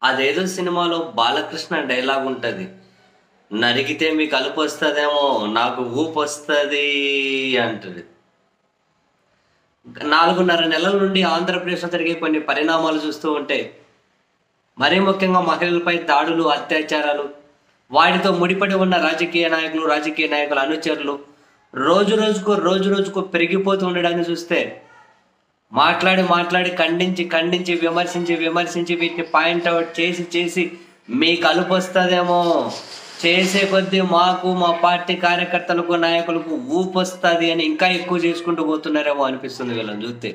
అదేదో సినిమాలో బాలకృష్ణ డైలాగ్ ఉంటుంది నరికితే మీకు అలుపు వస్తుందేమో నాకు ఊపు వస్తుంది అంటుంది నాలుగున్నర నెలల నుండి ఆంధ్రప్రదేశ్లో జరిగే కొన్ని పరిణామాలు చూస్తూ ఉంటే మరీ ముఖ్యంగా మహిళలపై దాడులు అత్యాచారాలు వాటితో ముడిపడి ఉన్న రాజకీయ నాయకులు రాజకీయ నాయకుల అనుచరులు రోజు రోజుకు రోజు రోజుకు పెరిగిపోతూ ఉండడాన్ని చూస్తే మాట్లాడి మాట్లాడి ఖండించి ఖండించి విమర్శించి విమర్శించి వీటిని పాయింట్ అవుట్ చేసి చేసి మీకు అలుపు వస్తుందేమో చేసే కొద్దీ మాకు మా పార్టీ కార్యకర్తలకు నాయకులకు ఊపు వస్తుంది అని ఇంకా ఎక్కువ చేసుకుంటూ పోతున్నారేమో అనిపిస్తుంది వీళ్ళని చూస్తే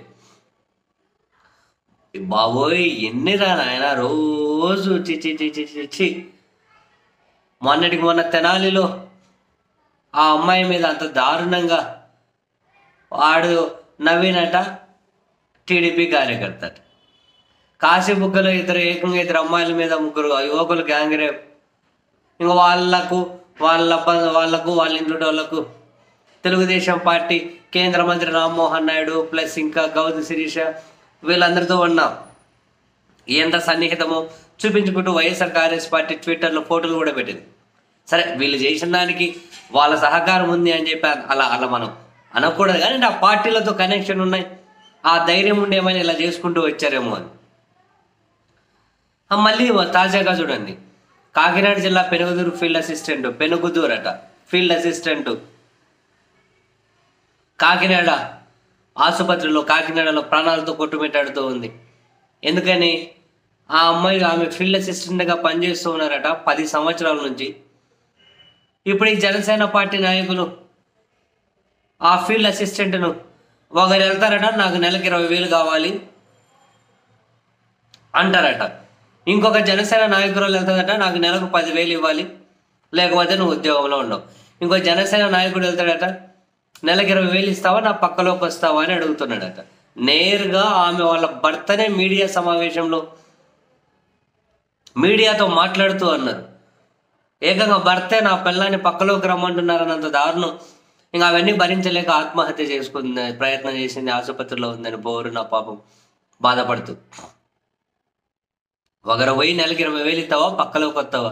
బాబోయ్ ఎన్నిరా నాయన రోజు చిచి చిచి చిచి మొన్నటికి మొన్న తెనాలిలో ఆ అమ్మాయి మీద అంత దారుణంగా వాడు నవీనట టీడీపీ కార్యకర్త అట. కాశీబుగ్గలో ఇద్దరు ఏకంగా ఇద్దరు అమ్మాయిల మీద ముగ్గురు యువకులు గ్యాంగ్ రేప్ ఇంకా వాళ్ళకు వాళ్ళ ప- వాళ్ళకు వాళ్ళ ఇంట్లో వాళ్ళకు తెలుగుదేశం పార్టీ కేంద్ర మంత్రి రామ్మోహన్ నాయుడు ప్లస్ ఇంకా గౌతు శిరీష వీళ్ళందరితో ఉన్నాం ఎంత సన్నిహితమో చూపించుకుంటూ వైఎస్ఆర్ కాంగ్రెస్ పార్టీ ట్విట్టర్లో ఫోటోలు కూడా పెట్టింది సరే వీళ్ళు చేసిన దానికి వాళ్ళ సహకారం ఉంది అని చెప్పి అలా అలా మనం అనకూడదు కానీ ఆ పార్టీలతో కనెక్షన్ ఉన్నాయి ఆ ధైర్యం ఉండేమని ఇలా చేసుకుంటూ వచ్చారేమో అని ఆ, మళ్ళీ తాజాగా చూడండి కాకినాడ జిల్లా పెనుగుదూరు ఫీల్డ్ అసిస్టెంట్ పెనుగుదూరు అట ఫీల్డ్ అసిస్టెంట్ కాకినాడ ఆసుపత్రిలో కాకినాడలో ప్రాణాలతో కొట్టుమిట్టాడుతూ ఉంది ఎందుకని ఆ అమ్మాయి ఆమె ఫీల్డ్ అసిస్టెంట్గా పనిచేస్తూ ఉన్నారట పది సంవత్సరాల నుంచి ఇప్పుడు ఈ జనసేన పార్టీ నాయకులు ఆ ఫీల్డ్ అసిస్టెంట్ను ఒకరు వెళ్తారట నాకు నెలకి ఇరవై వేలు కావాలి అంటారట ఇంకొక జనసేన నాయకురాలు వెళ్తాడట నాకు నెలకు పదివేలు ఇవ్వాలి లేకపోతే నువ్వు ఉద్యోగంలో ఉండవు ఇంకో జనసేన నాయకుడు వెళ్తాడట నెలకు ఇరవై వేలు ఇస్తావా నా పక్కలోకి వస్తావా అని అడుగుతున్నాడట నేరుగా ఆమె వాళ్ళ భర్తనే మీడియా సమావేశంలో మీడియాతో మాట్లాడుతూ అన్నారు ఏకంగా భర్తే నా పిల్లాన్ని పక్కలోకి రమ్మంటున్నారన్నంత దారుణం ఇంకా అవన్నీ భరించలేక ఆత్మహత్య చేసుకుంది ప్రయత్నం చేసింది ఆసుపత్రిలో ఉందని బోరు నా పాపం బాధపడుతూ ఒకరు పోయి నెలకి ఇరవై వేలు ఇస్తావా పక్కలోకి వస్తావా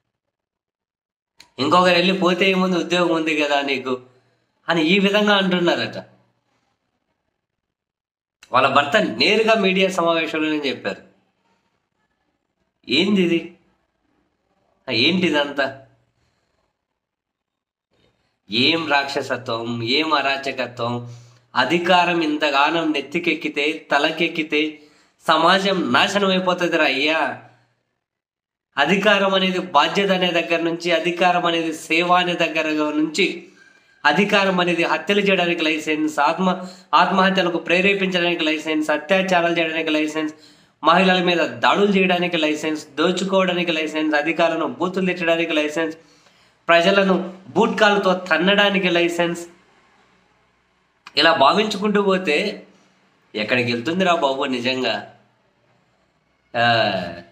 ఇంకొకరు వెళ్ళి పోతే ఏముంది ఉద్యోగం ఉంది కదా నీకు అని ఈ విధంగా అంటున్నారట వాళ్ళ భర్త నేరుగా మీడియా సమావేశంలోనే చెప్పారు ఏంది ఇది ఆ, ఏంటి ఇదంతా ఏం రాక్షసత్వం ఏం అరాచకత్వం అధికారం ఇంతగానం నెత్తికెక్కితే తలకెక్కితే సమాజం నాశనం అయిపోతుందిరా అయ్యా అధికారం అనేది బాధ్యత అనే దగ్గర నుంచి అధికారం అనేది సేవ అనే దగ్గర నుంచి అధికారం అనేది హత్యలు చేయడానికి లైసెన్స్ ఆత్మ ఆత్మహత్యలకు ప్రేరేపించడానికి లైసెన్స్ అత్యాచారాలు చేయడానికి లైసెన్స్ మహిళల మీద దాడులు చేయడానికి లైసెన్స్ దోచుకోవడానికి లైసెన్స్ అధికారులను బూతులు తిట్టడానికి లైసెన్స్ ప్రజలను బూట్కాలతో తన్నడానికి లైసెన్స్ ఇలా భావించుకుంటూ పోతే ఎక్కడికి వెళ్తుందిరా బాబు నిజంగా ఆ,